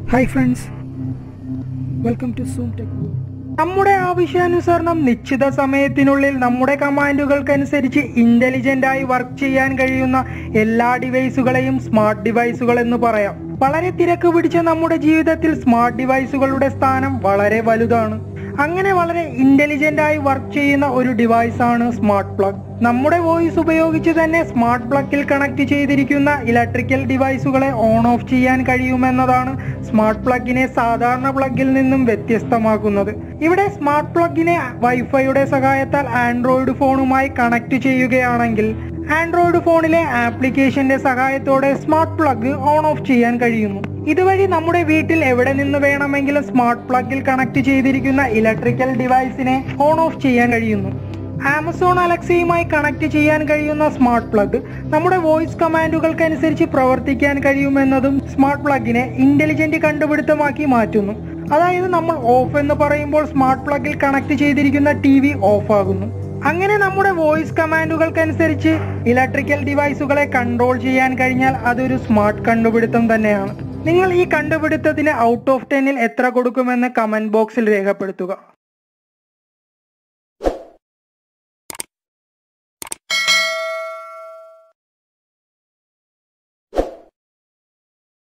hi friends welcome to zoom tech നമ്മുടെ ആവശ്യാനുസരണം നിശ്ചിത സമയത്തിനുള്ളിൽ നമ്മുടെ കമാൻഡുകൾക്കനുസരിച്ച് ഇന്റലിജന്റ് ആയി വർക്ക് ചെയ്യാൻ കഴിയുന്ന എല്ലാ ഡിവൈസുകളെയും സ്മാർട്ട് ഡിവൈസുകൾ എന്ന് പറയാം വളരെ തിരക്ക് പിടിച്ച നമ്മുടെ ജീവിതത്തിൽ സ്മാർട്ട് ഡിവൈസുകളുടെ സ്ഥാനം വളരെ വലുതാണ് അങ്ങനെ വളരെ ഇന്റലിജന്റ് ആയി വർക്ക് ചെയ്യുന്ന ഒരു ഡിവൈസ് ആണ് സ്മാർട്ട് പ്ലഗ് നമ്മുടെ വോയിസ് ഉപയോഗിച്ച് തന്നെ സ്മാർട്ട് പ്ലഗിൽ കണക്ട് ചെയ്തിരിക്കുന്ന ഇലക്ട്രിക്കൽ ഡിവൈസുകളെ ഓൺ ഓഫ് ചെയ്യാൻ കഴിയുമെന്നതാണ് സ്മാർട്ട് പ്ലഗിനെ സാധാരണ പ്ലഗിൽ നിന്നും വ്യത്യസ്തമാക്കുന്നത് ഇവിടെ സ്മാർട്ട് പ്ലഗിനെ വൈഫൈയുടെ സഹായത്താൽ ആൻഡ്രോയിഡ് ഫോണുമായി കണക്ട് ചെയ്യുകയാണെങ്കിൽ ആൻഡ്രോയിഡ് ഫോണിലെ ആപ്ലിക്കേഷന്റെ സഹായത്തോടെ സ്മാർട്ട് പ്ലഗ് ഓൺ ഓഫ് ചെയ്യാൻ കഴിയുന്നു ഇതുവഴി നമ്മുടെ വീട്ടിൽ എവിടെ നിന്ന് വേണമെങ്കിലും സ്മാർട്ട് പ്ലഗിൽ കണക്ട് ചെയ്തിരിക്കുന്ന ഇലക്ട്രിക്കൽ ഡിവൈസിനെ ഓൺ ഓഫ് ചെയ്യാൻ കഴിയുന്നു ആമസോൺ അലക്സയുമായി കണക്ട് ചെയ്യാൻ കഴിയുന്ന സ്മാർട്ട് പ്ലഗ് നമ്മുടെ വോയിസ് കമാൻഡുകൾക്കനുസരിച്ച് പ്രവർത്തിക്കാൻ കഴിയുമെന്നതും സ്മാർട്ട് പ്ലഗിനെ ഇന്റലിജന്റ് കണ്ടുപിടുത്തമാക്കി മാറ്റുന്നു അതായത് നമ്മൾ ഓഫ് എന്ന് പറയുമ്പോൾ സ്മാർട്ട് പ്ലഗിൽ കണക്ട് ചെയ്തിരിക്കുന്ന ടി വി ഓഫ് ആകുന്നു അങ്ങനെ നമ്മുടെ വോയിസ് കമാൻഡുകൾക്കനുസരിച്ച് ഇലക്ട്രിക്കൽ ഡിവൈസുകളെ കൺട്രോൾ ചെയ്യാൻ കഴിഞ്ഞാൽ അതൊരു സ്മാർട്ട് കണ്ടുപിടുത്തം തന്നെയാണ് നിങ്ങൾ ഈ കണ്ടുപിടുത്തത്തിന് ഔട്ട് ഓഫ് ടെന്നിൽ എത്ര കൊടുക്കുമെന്ന് കമന്റ് ബോക്സിൽ രേഖപ്പെടുത്തുക